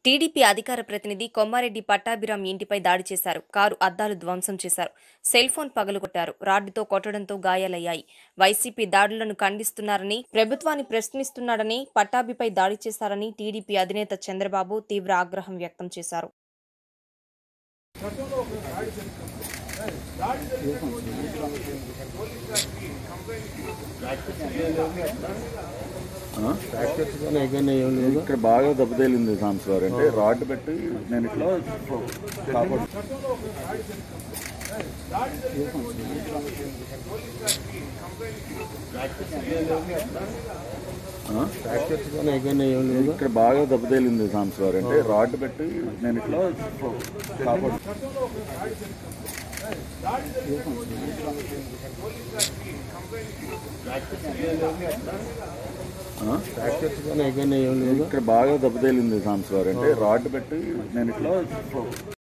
TDP అధికార ప్రతినిధి కొమ్మారెడ్డి పట్టాభిరామ్ ఇంటిపై దాడి చేశారు కారు అద్దాలు ధ్వంసం చేశారు సెల్ ఫోన్ పగలగొట్టారు రాడ్డుతో కొట్టడంతో గాయాలయ్యాయి వైసీపీ దాడులను ఖండిస్తున్నారని ప్రభుత్వాన్ని ప్రశ్నిస్తున్నాడని పట్టాభిపై దాడి చేశారని టీడీపీ అధినేత చంద్రబాబు తీవ్ర ఆగ్రహం వ్యక్తం చేశారు ఆ? ఫ్రాక్చర్స్ కానీ ఎక్కడ ఏం లేదు ఇక్కడ బాగా దెబ్బతేలింది సాంస్ గారు అంటే రాడ్ పెట్టి నేను ఇట్లా కాపాడు ఆ? ఫ్రాక్చర్స్ కానీ ఎక్కడ ఏం లేదు ఇక్కడ బాగా దెబ్బతేలింది సాంస్ గారు అంటే రాడ్ పెట్టి నేను ఇట్లా కాపాడు ఆ? ఫ్రాక్చర్స్ కానీ ఎక్కడ ఏం లేదు ఇక్కడ బాగా దెబ్బతేలింది సాంస్ గారు అంటే రాడ్ పెట్టి నేను ఇట్లా